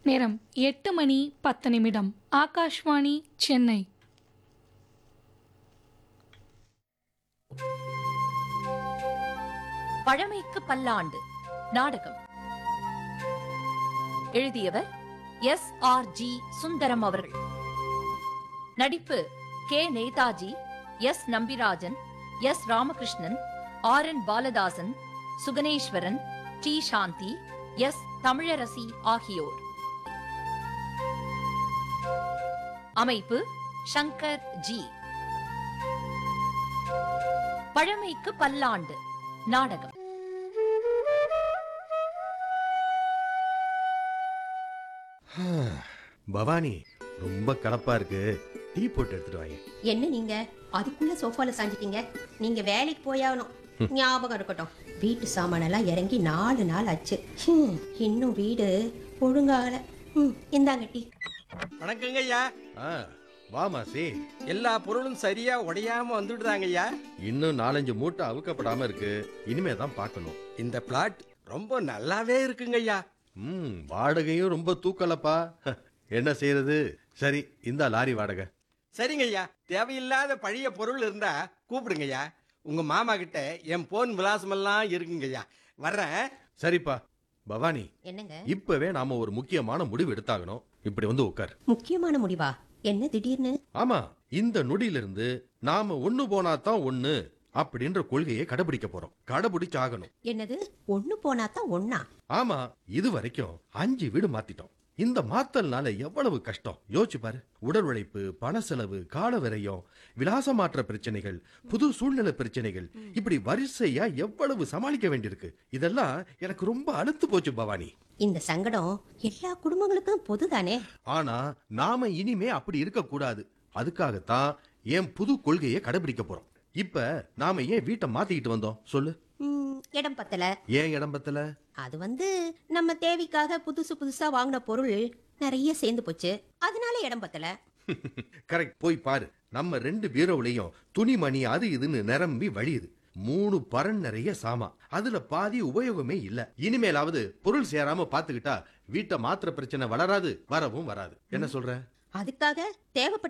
நேரம் எட்டு மணி பத்து நிமிடம் ஆகாஷ்வாணி சென்னை பழமைக்கு பல்லாண்டு நாடகம் எழுதியவர் எஸ் ஆர் ஜி சுந்தரம் அவர்கள் நடிப்பு K Netaji S Nambirajan S Ramakrishnan R N Balathasan Suganeswaran T Shanthi S Tamilarasi ஆகியோர் அமைப்பு சங்கர் ஜி பழமைக்கு பல்லாண்டு நாடகம் பவானி ரொம்ப கலப்பா இருக்கு டீ போட்டு எடுத்துட்டு வாங்க என்ன நீங்க அதுக்குள்ள சோஃபால சாஞ்சிட்டீங்க நீங்க வேலைக்கு போயாகணும் ஞாபகம் இருக்கட்டும் வீட்டு சாமானெல்லாம் இறங்கி நாலு நாள் ஆச்சு ஹம், இன்னும் வீடு ஒழுங்காகல ம், இந்தாங்க டீ வணக்கங்க ஐயா ஆ, வா மாசி எல்லா பொருளும் சரியா உடையாம வந்துடுதாங்க ஐயா இன்னும் நாலஞ்சு மூட்டை அவுக்கப்படாம இருக்கு இனிமே தான் பார்க்கணும் இந்த பிளாட் ரொம்ப நல்லாவே இருக்குங்க ஐயா ம் வாடகையும் ரொம்ப தூக்கலப்பா ஹ, என்ன செய்யறது சரி இந்த லாரி வாடகை சரிங்க ஐயா தேவையில்லாத பழைய பொருள் இருந்தா கூப்பிடுங்க ஐயா உங்க மாமா கிட்ட என் போன் விலாசமெல்லாம் இருக்குங்க ஐயா வர்றேன் சரிப்பா பவானி என்னங்க இப்பவே நாம ஒரு முக்கியமான முடிவு எடுத்தாகணும் இப்படி வந்து உட்கார் முக்கியமான முடிவா என்ன திடீர்னு ஆமா இந்த நொடியிலிருந்து நாம ஒண்ணு போனா தான் ஒண்ணு அப்படின்ற கொள்கையை கடைபிடிக்க போறோம் கடைபிடிச்சாகணும் என்னது ஒண்ணு போனா தான் ஒண்ணா ஆமா இது வரைக்கும் அஞ்சு வீடு மாத்திட்டோம் இந்த மாத்தல்னால எவ்வளவு கஷ்டம் யோசிச்சு பாரு உடல் உழைப்பு பண செலவு கால விரயம் விலாச மாற்ற பிரச்சனைகள் புது சூழ்நிலை பிரச்சனைகள் இப்படி வரிசையா எவ்வளவு சமாளிக்க வேண்டியிருக்கு இதெல்லாம் எனக்கு ரொம்ப அழுத்து போச்சு பவானி இந்த சங்கடம் எல்லா குடும்பங்களுக்கும் பொதுதானே ஆனா நாம இனிமே அப்படி இருக்க கூடாது அதுக்காகத்தான் என் புது கொள்கையை கடைபிடிக்க போறோம் இப்ப நாம ஏன் வீட்டை மாத்திக்கிட்டு வந்தோம் சொல்லு ம், இடம் பத்தல ஏன் இடம்பத்துல அது வந்து நம்ம தேவைக்காக புதுசு புதுசா வாங்கின பொருள் நிறைய சேர்ந்து போச்சு அதனால இடம் பத்தல கரெக்ட் போய் பாரு நம்ம ரெண்டு பீரோவிலையும் துணிமணி அது இதுன்னு நிரம்பி வழியுது மூணு பரன் நிறைய சாமா அதுல பாதி உபயோகமே இல்ல இனிமேலாவது பொருள் சேராம பாத்துக்கிட்டா வீட்டை மாத்திர பிரச்சனை வளராது வரவும் வராது என்ன சொல்ற அதுக்காக தேவைப்பட்ட